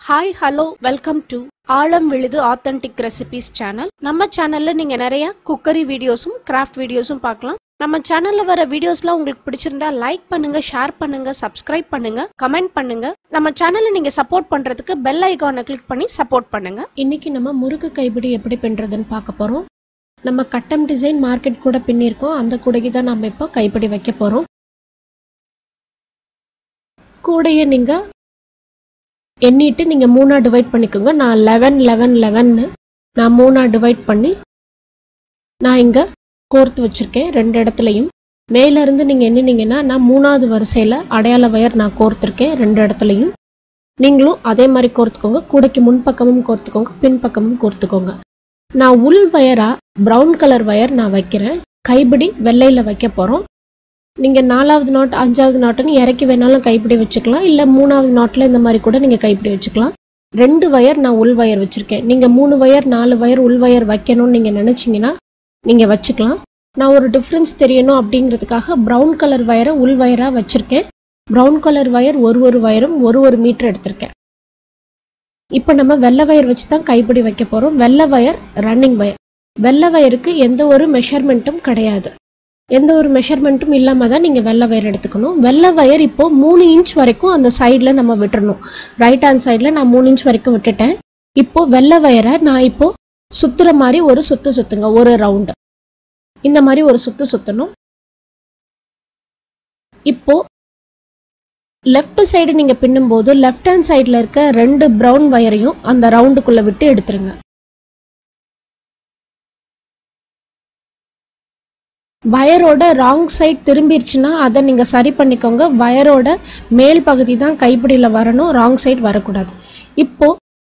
hi hello welcome to ஆழம் விழுது authentic recipes channel நம்ம சேனல்ல நீங்க நிறைய குக்கரி வீடியோஸும் கிராஃப்ட் வீடியோஸும் பார்க்கலாம் நம்ம சேனல்ல வர வீடியோஸ்லாம் உங்களுக்கு பிடிச்சிருந்தா லைக் பண்ணுங்க ஷேர் பண்ணுங்க சப்ஸ்கிரைப் பண்ணுங்க கமெண்ட் பண்ணுங்க நம்ம சேனலை நீங்க சப்போர்ட் பண்றதுக்கு பெல் ஐகானை கிளிக் பண்ணி சப்போர்ட் பண்ணுங்க இன்னைக்கு நம்ம முறுக்கு கைப்பிடி எப்படி பின்னுறதுன்னு பார்க்க போகிறோம் நம்ம கட்டம் டிசைன் மார்க்கெட் கூட பின்னிருக்கோம் அந்த கூடைக்கு தான் நம்ம இப்போ கைப்பிடி வைக்க போகிறோம் கூடையை நீங்கள் எண்ணிட்டு நீங்கள் மூணாக டிவைட் பண்ணிக்கோங்க நான் லெவன் லெவன் லெவன்னு நான் மூணாக டிவைட் பண்ணி நான் இங்கே கோர்த்து வச்சுருக்கேன் ரெண்டு இடத்துலையும் மேலேருந்து நீங்கள் எண்ணினீங்கன்னா நான் மூணாவது வரிசையில் அடையாள வயர் நான் கோர்த்துருக்கேன் ரெண்டு இடத்துலையும் நீங்களும் அதே மாதிரி கோர்த்துக்கோங்க கூடைக்கு முன்பக்கமும் கோர்த்துக்கோங்க பின்பக்கமும் கோர்த்துக்கோங்க நான் உள் வயரா ப்ரௌன் கலர் வயர் நான் வைக்கிறேன் கைப்பிடி வெள்ளையில வைக்க போறோம் நீங்க நாலாவது நாட் அஞ்சாவது நாட்டுன்னு இறக்கி வேணாலும் கைப்பிடி வச்சுக்கலாம் இல்ல மூணாவது நாட்ல இந்த மாதிரி கூட நீங்க கைப்பிடி வச்சுக்கலாம் ரெண்டு வயர் நான் உள் வயர் வச்சிருக்கேன் நீங்க மூணு வயர் நாலு வயர் உள் வயர் வைக்கணும்னு நீங்க நினைச்சீங்கன்னா நீங்க வச்சுக்கலாம் நான் ஒரு டிஃப்ரென்ஸ் தெரியணும் அப்படிங்கிறதுக்காக ப்ரௌன் கலர் வயரை உள் வயரா வச்சிருக்கேன் ப்ரௌன் கலர் வயர் ஒரு ஒரு வயரும் ஒரு ஒரு மீட்டர் எடுத்திருக்கேன் இப்போ நம்ம வெள்ளை வயர் வச்சு தான் கைப்பிடி வைக்க போகிறோம் வெள்ளை வயர் ரன்னிங் வயர் வெள்ளை வயருக்கு எந்த ஒரு மெஷர்மெண்ட்டும் கிடையாது எந்த ஒரு மெஷர்மெண்ட்டும் இல்லாமல் தான் நீங்கள் வெள்ளை வயர் எடுத்துக்கணும் வெள்ளை வயர் இப்போ மூணு இன்ச் வரைக்கும் அந்த சைடில் நம்ம விட்டுறணும் ரைட் ஹேண்ட் சைடில் நான் மூணு இன்ச் வரைக்கும் விட்டுட்டேன் இப்போ வெள்ளை வயரை நான் இப்போ சுத்துற மாதிரி ஒரு சுத்து சுத்துங்க ஒரு ரவுண்டு இந்த மாதிரி ஒரு சுத்து சுத்தணும் இப்போ லெஃப்ட் சைடு நீங்க பின்னும்போது லெஃப்ட் ஹேண்ட் சைடுல இருக்க ரெண்டு பிரவுன் வயரையும் அந்த ரவுண்டுக்குள்ள விட்டு எடுத்துருங்க வயரோட ராங் சைடு திரும்பிருச்சுன்னா அதை நீங்க சரி பண்ணிக்கோங்க வயரோட மேல் பகுதி தான் கைப்பிடியில வரணும் ராங் சைடு வரக்கூடாது இப்போ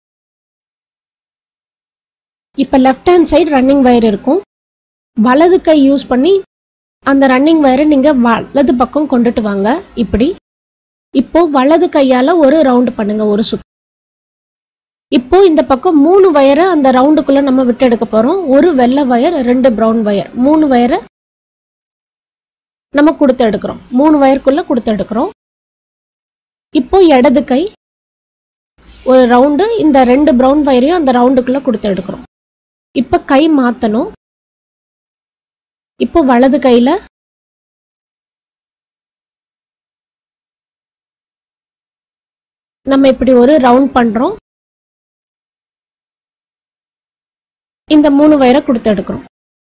இப்போ left hand side running wire இருக்கும் வலது கை யூஸ் பண்ணி அந்த ரன்னிங் வயரை நீங்க வலது பக்கம் கொண்டுட்டு வாங்க இப்படி இப்போ வலது கையால ஒரு ரவுண்ட் பண்ணுங்க ஒரு சுத்து இப்போ இந்த பக்கம் மூணு வயரை அந்த ரவுண்டுக்குள்ள நம்ம விட்டு எடுக்க போறோம் ஒரு வெள்ளை வயர் ரெண்டு பிரவுன் வயர் மூணு வயரை நம்ம கொடுத்து எடுக்கிறோம் மூணு வயருக்குள்ள கொடுத்து எடுக்கிறோம் இப்போ இடது கை ஒரு ரவுண்டு இந்த ரெண்டு பிரவுன் வயரையும் அந்த ரவுண்டுக்குள்ள கொடுத்து எடுக்கிறோம் இப்போ கை மாத்தணும் இப்போ வலது கையில நம்ம இப்படி ஒரு ரவுண்ட் பண்றோம் இந்த மூணு வயரை கொடுத்து எடுக்கிறோம்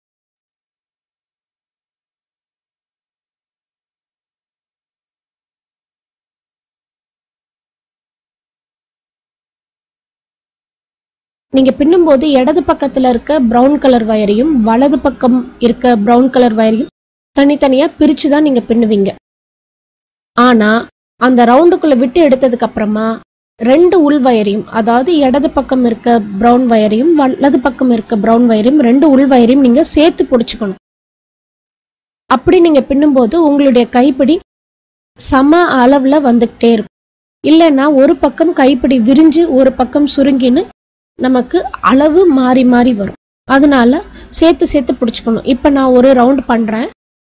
நீங்க பின்னும்போது இடது பக்கத்துல இருக்க பிரவுன் கலர் வயரையும் வலது பக்கம் இருக்க பிரவுன் கலர் வயரையும் தனித்தனியா பிரிச்சு தான் நீங்க பின்னுவீங்க ஆனா அந்த ரவுண்டுக்குள்ள விட்டு எடுத்ததுக்கு அப்புறமா ரெண்டு உள் வயரையும் அதாவது இடது பக்கம் இருக்க பிரவுன் வயரையும் வலது பக்கம் இருக்க பிரவுன் வயரையும் ரெண்டு உள் வயரையும் நீங்க சேர்த்து பிடிச்சுக்கணும் அப்படி நீங்க பின்னும்போது உங்களுடைய கைப்பிடி சம அளவுல வந்துகிட்டே இருக்கும் இல்லைன்னா ஒரு பக்கம் கைப்பிடி விரிஞ்சு ஒரு பக்கம் சுருங்கின்னு நமக்கு அளவு மாறி மாறி வரும் அதனால சேர்த்து சேர்த்து பிடிச்சுக்கணும் இப்போ நான் ஒரு ரவுண்ட் பண்றேன்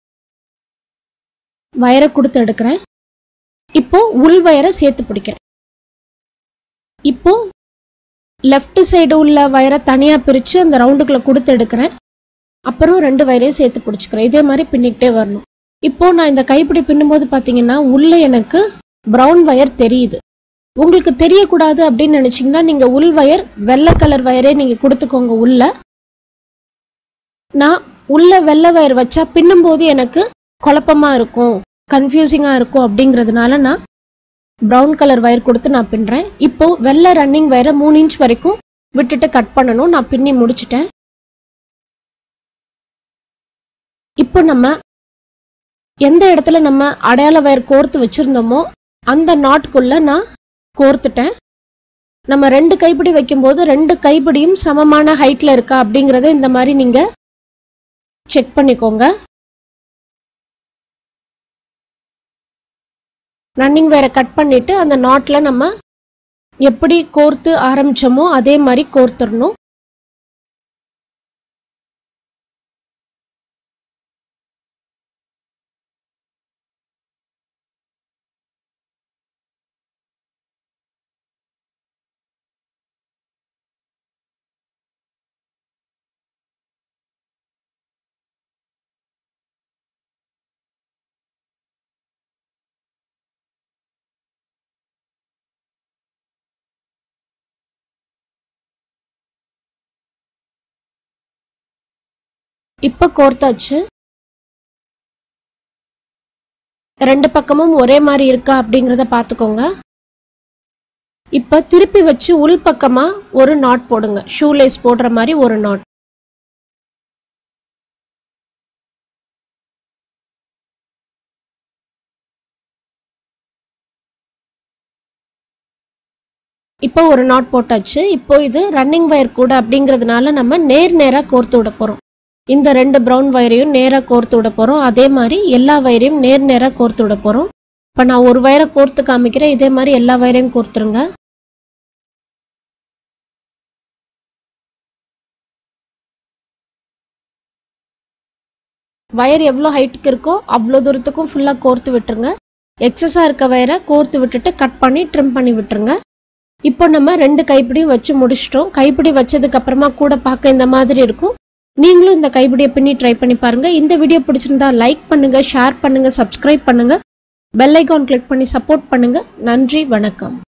வயரை கொடுத்து எடுக்கிறேன் இப்போ உள் வயரை சேர்த்து பிடிக்கிறேன் இப்போ லெஃப்ட் சைடு உள்ள வயரை தனியா பிரிச்சு அந்த ரவுண்டுக்குள்ள கொடுத்து எடுக்கிறேன் அப்புறம் ரெண்டு வயரையும் சேர்த்து பிடிச்சிக்கிறேன் இதே மாதிரி பின்னிக்கிட்டே வரணும் இப்போ நான் இந்த கைப்பிடி பின்னும்போது பார்த்தீங்கன்னா உள்ள எனக்கு பிரவுன் வயர் தெரியுது உங்களுக்கு தெரியக்கூடாது அப்படின்னு நினைச்சீங்கன்னா நீங்க உள் வயர் வெள்ளை கலர் வயரே நீங்க கொடுத்துக்கோங்க உள்ள நான் உள்ள வெள்ளை வயர் வச்சா பின்னும்போது எனக்கு குழப்பமா இருக்கும் கன்ஃபியூசிங்கா இருக்கும் அப்படிங்கிறதுனால நான் ப்ரௌன் கலர் வயர் கொடுத்து நான் பின்னுறேன் இப்போ வெள்ளை ரன்னிங் வயரை மூணு இன்ச் வரைக்கும் விட்டுட்டு கட் பண்ணணும் நான் பின்னி முடிச்சிட்டேன் இப்போ நம்ம எந்த இடத்துல நம்ம அடையாள வயர் கோர்த்து வச்சிருந்தோமோ அந்த நாட்குள்ள நான் கோர்த்துட்டேன் நம்ம ரெண்டு கைப்பிடி வைக்கும்போது ரெண்டு கைப்பிடியும் சமமான ஹைட்ல இருக்கா அப்படிங்கறத இந்த மாதிரி நீங்க செக் பண்ணிக்கோங்க ரன்னிங் வேற கட் பண்ணிட்டு அந்த நாட்ல நம்ம எப்படி கோர்த்து ஆரம்பிச்சோமோ அதே மாதிரி கோர்த்துடணும் இப்போ கோர்த்தாச்சு ரெண்டு பக்கமும் ஒரே மாதிரி இருக்கா அப்படிங்கிறத பார்த்துக்கோங்க இப்போ திருப்பி வச்சு உள் பக்கமா ஒரு நாட் போடுங்க ஷூ லேஸ் போடுற மாதிரி ஒரு நாட் இப்போ ஒரு நாட் போட்டாச்சு இப்போ இது ரன்னிங் வயர் கூட அப்படிங்கிறதுனால நம்ம நேர் நேராக கோர்த்து விட போகிறோம் இந்த ரெண்டு ப்ரௌன் வயரையும் நேராக கோர்த்து விட போகிறோம் அதே மாதிரி எல்லா வயரையும் நேர் நேராக கோர்த்து விட போகிறோம் இப்போ நான் ஒரு வயரை கோர்த்து காமிக்கிறேன் இதே மாதிரி எல்லா வயரையும் கோர்த்துருங்க வயர் எவ்வளோ ஹைட்டுக்கு இருக்கோ அவ்வளோ தூரத்துக்கும் ஃபுல்லாக கோர்த்து விட்டுருங்க எக்ஸஸாக இருக்க வயரை கோர்த்து விட்டுட்டு கட் பண்ணி ட்ரிம் பண்ணி விட்டுருங்க இப்போ நம்ம ரெண்டு கைப்பிடியும் வச்சு முடிச்சிட்டோம் கைப்பிடி வச்சதுக்கு அப்புறமா கூட பார்க்க இந்த மாதிரி இருக்கும் நீங்களும் இந்த கைப்பிடியை பின்னி ட்ரை பண்ணி பாருங்க இந்த வீடியோ பிடிச்சிருந்தா லைக் பண்ணுங்க ஷேர் பண்ணுங்க சப்ஸ்கிரைப் பண்ணுங்க பெல் ஐகான் கிளிக் பண்ணி சப்போர்ட் பண்ணுங்க நன்றி வணக்கம்